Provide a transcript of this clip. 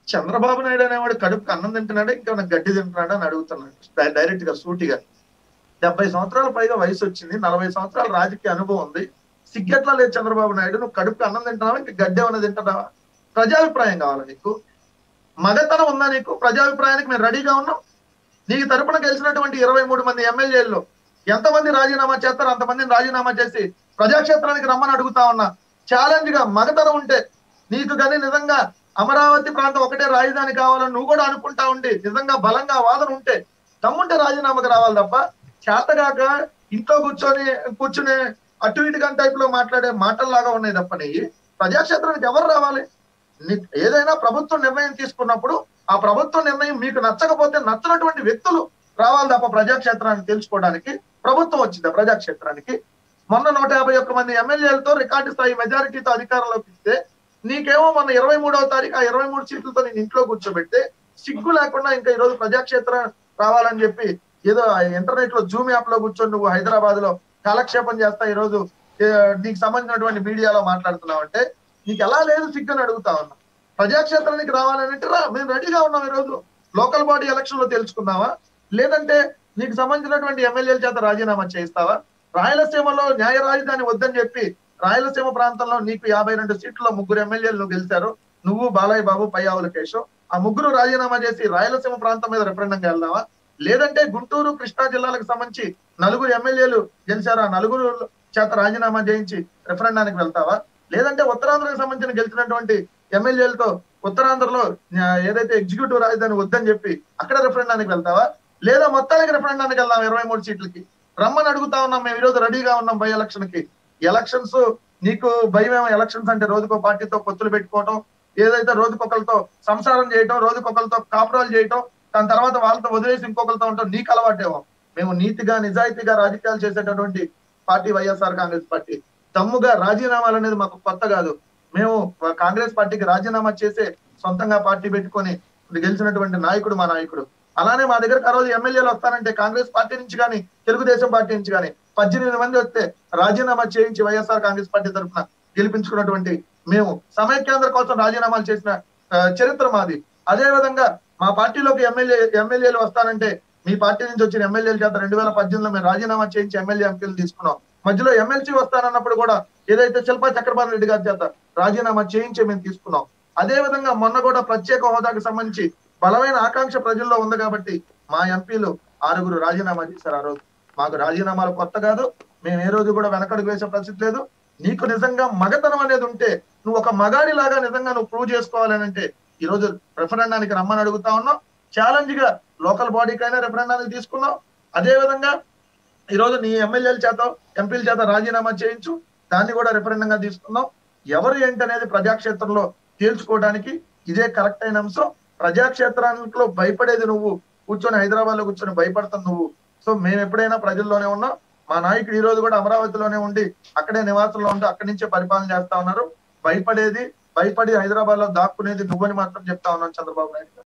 చంద్రబాబు నాయుడు అనేవాడు కడుపుకి అన్నం తింటున్నాడా ఇంకా గడ్డి తింటున్నాడా అని అడుగుతున్నాడు డైరెక్ట్ గా సూటిగా డెబ్బై సంవత్సరాల పైగా వయసు వచ్చింది నలభై సంవత్సరాల రాజకీయ అనుభవం ఉంది సిగ్గెట్లా లేదు చంద్రబాబు నాయుడు నువ్వు కడుపుకి అన్నం తింటున్నావా ఇంకా గడ్డి ఏమైనా తింటున్నావా ప్రజాభిప్రాయం కావాలా నీకు మగతనం ఉందా నీకు ప్రజాభిప్రాయానికి మేము రెడీగా ఉన్నాం నీకు తరపున గెలిచినటువంటి ఇరవై మూడు మంది ఎమ్మెల్యేలు ఎంతమంది రాజీనామా చేస్తారో అంతమందిని రాజీనామా చేసి ప్రజాక్షేత్రానికి రమ్మని అడుగుతా ఉన్నా ఛాలెంజ్ గా మగతనం ఉంటే నీకు కానీ నిజంగా అమరావతి ప్రాంతం ఒకటే రాజధాని కావాలని నువ్వు కూడా అనుకుంటా ఉండి నిజంగా బలంగా వాదన ఉంటే తమ్ముంటే రాజీనామాకు రావాలి తప్ప చేతగాక ఇంట్లో కూర్చొని కూర్చునే అటు ఇటుగా టైప్ లో మాట్లాడే మాటల్లాగా ఉన్నాయి తప్ప నీ ప్రజాక్షేత్రానికి ఎవరు రావాలి నీ- ఏదైనా ప్రభుత్వం నిర్ణయం తీసుకున్నప్పుడు ఆ ప్రభుత్వ నిర్ణయం మీకు నచ్చకపోతే నచ్చినటువంటి వ్యక్తులు రావాలి తప్ప ప్రజాక్షేత్రాన్ని తెలుసుకోవడానికి ప్రభుత్వం వచ్చింది ప్రజాక్షేత్రానికి మొన్న నూట యాభై ఒక్క మంది ఎమ్మెల్యేలతో రికార్డు స్థాయి మెజారిటీతో అధికారంలోకి ఇస్తే నీకేమో మొన్న ఇరవై మూడవ తారీఖు ఆ ఇరవై మూడు సీట్లతో నేను ఇంట్లో కూర్చోబెడితే సిగ్గు లేకుండా ఇంకా ఈ రోజు ప్రజాక్షేత్రం రావాలని చెప్పి ఏదో ఇంటర్నెట్ లో జూమ్ యాప్ లో కూర్చొని నువ్వు హైదరాబాద్ లో కాలక్షేపం చేస్తా ఈ రోజు ఏ, నీకు సంబంధించినటువంటి మీడియాలో మాట్లాడుతున్నావు అంటే నీకు ఎలా లేదు సిగ్గు అని అడుగుతా ఉన్నా ప్రజాక్షేత్రానికి రావాలని అంటే రా మేము రెడీగా ఉన్నాం ఈ రోజు లోకల్ బాడీ ఎలక్షన్ లో తెలుసుకుందామా లేదంటే నీకు సంబంధించినటువంటి ఎమ్మెల్యేల చేత రాజీనామా చేయిస్తావా రాయలసీమలో న్యాయ రాజధాని వద్దని చెప్పి రాయలసీమ ప్రాంతంలో నీకు యాభై రెండు సీట్లలో ముగ్గురు ఎమ్మెల్యేలు నువ్వు గెలిచారు నువ్వు బాలయ్య బాబు పయ్యావుల కేశవ్ ఆ ముగ్గురు రాజీనామా చేసి రాయలసీమ ప్రాంతం మీద రెఫరెండంగా వెళ్దామా లేదంటే గుంటూరు కృష్ణా జిల్లాలకు సంబంధించి నలుగురు ఎమ్మెల్యేలు గెలిచారు ఆ నలుగురు చేత రాజీనామా చేయించి రెఫరెండానికి వెళ్తావా లేదంటే ఉత్తరాంధ్రకు సంబంధించిన గెలిచినటువంటి ఎమ్మెల్యేలతో ఉత్తరాంధ్రలో ఆ, ఏదైతే ఎగ్జిక్యూటివ్ రాజధాని వద్దని చెప్పి అక్కడ రెఫరెండానికి వెళ్తావా లేదా మొత్తానికి రెఫరెండానికి వెళ్దాం ఇరవై మూడు సీట్లకి రమ్మని అడుగుతా ఉన్నాం మేము ఈరోజు రెడీగా ఉన్నాం బై ఎలక్షన్ కి ఎలక్షన్స్ నీకు భయమేమో ఎలక్షన్స్ అంటే రోజుకో పార్టీతో పొత్తులు పెట్టుకోవటం ఏదైతే రోజుకొకరితో సంసారం చేయటం రోజుకొకరితో కాపురాలు చేయటం దాని తర్వాత వాళ్ళతో వదిలేసి ఇంకొకరితో ఉంటాం నీకు అలవాటేమో మేము నీతిగా నిజాయితీగా రాజకీయాలు చేసేటటువంటి పార్టీ వైఎస్ఆర్ కాంగ్రెస్ పార్టీ దమ్ముగా రాజీనామాలు అనేది మాకు కొత్త కాదు మేము కాంగ్రెస్ పార్టీకి రాజీనామా చేసే సొంతంగా పార్టీ పెట్టుకొని గెలిచినటువంటి నాయకుడు మా నాయకుడు అలానే మా దగ్గరకు ఆ రోజు ఎమ్మెల్యేలు వస్తారంటే కాంగ్రెస్ పార్టీ నుంచి కానీ తెలుగుదేశం పార్టీ నుంచి కానీ పద్దెనిమిది మంది వస్తే రాజీనామా చేయించి వైఎస్ఆర్ కాంగ్రెస్ పార్టీ తరఫున గెలిపించుకున్నటువంటి మేము సమైక్యాంధ్ర కోసం రాజీనామాలు చేసిన ఆ, చరిత్ర మాది అదే విధంగా మా పార్టీలోకి ఎమ్మెల్యే ఎమ్మెల్యేలు వస్తానంటే మీ పార్టీ నుంచి వచ్చిన ఎమ్మెల్యేల చేత రెండు వేల పద్దెనిమిదిలో మేము రాజీనామా చేయించి ఎమ్మెల్యే ఎంపీలు తీసుకున్నాం మధ్యలో ఎమ్మెల్సీ వస్తానన్నప్పుడు కూడా ఏదైతే శిల్పా చక్రపాణి రెడ్డి గారి చేత రాజీనామా చేయించి మేము తీసుకున్నాం అదే విధంగా మొన్న కూడా ప్రత్యేక హోదాకు సంబంధించి బలమైన ఆకాంక్ష ప్రజల్లో ఉంది కాబట్టి మా ఎంపీలు ఆరుగురు రాజీనామా చేశారు ఆ రోజు మాకు రాజీనామాలు కొత్త కాదు మేము ఏ రోజు కూడా వెనకడుగు వేసే పరిస్థితి లేదు నీకు నిజంగా మగతనం అనేది ఉంటే నువ్వు ఒక మగాడి లాగా నిజంగా నువ్వు ప్రూవ్ చేసుకోవాలని అంటే ఈ రోజు రెఫరెండానికి రమ్మని అడుగుతా ఉన్నాం ఛాలెంజ్ గా లోకల్ బాడీకైనా రెఫరెండానికి తీసుకున్నాం అదే విధంగా ఈ రోజు నీ ఎమ్మెల్యేల చేత ఎంపీల చేత రాజీనామా చేయించు దాన్ని కూడా రెఫరెండంగా తీసుకుందాం ఎవరు ఏంటి అనేది ప్రజాక్షేత్రంలో తేల్చుకోవడానికి ఇదే కరెక్ట్ అయిన అంశం ప్రజాక్షేత్రానికి భయపడేది నువ్వు కూర్చొని హైదరాబాద్ లో కూర్చొని భయపడతావు నువ్వు సో మేము ఎప్పుడైనా ప్రజల్లోనే ఉన్నాం మా నాయకుడు ఈ రోజు కూడా అమరావతిలోనే ఉండి అక్కడే నివాసంలో ఉండి అక్కడి నుంచే పరిపాలన చేస్తా ఉన్నారు భయపడేది భయపడి హైదరాబాద్ లో దాక్కునేది నువ్వని మాత్రం చెప్తా ఉన్నాను చంద్రబాబు నాయుడు గారు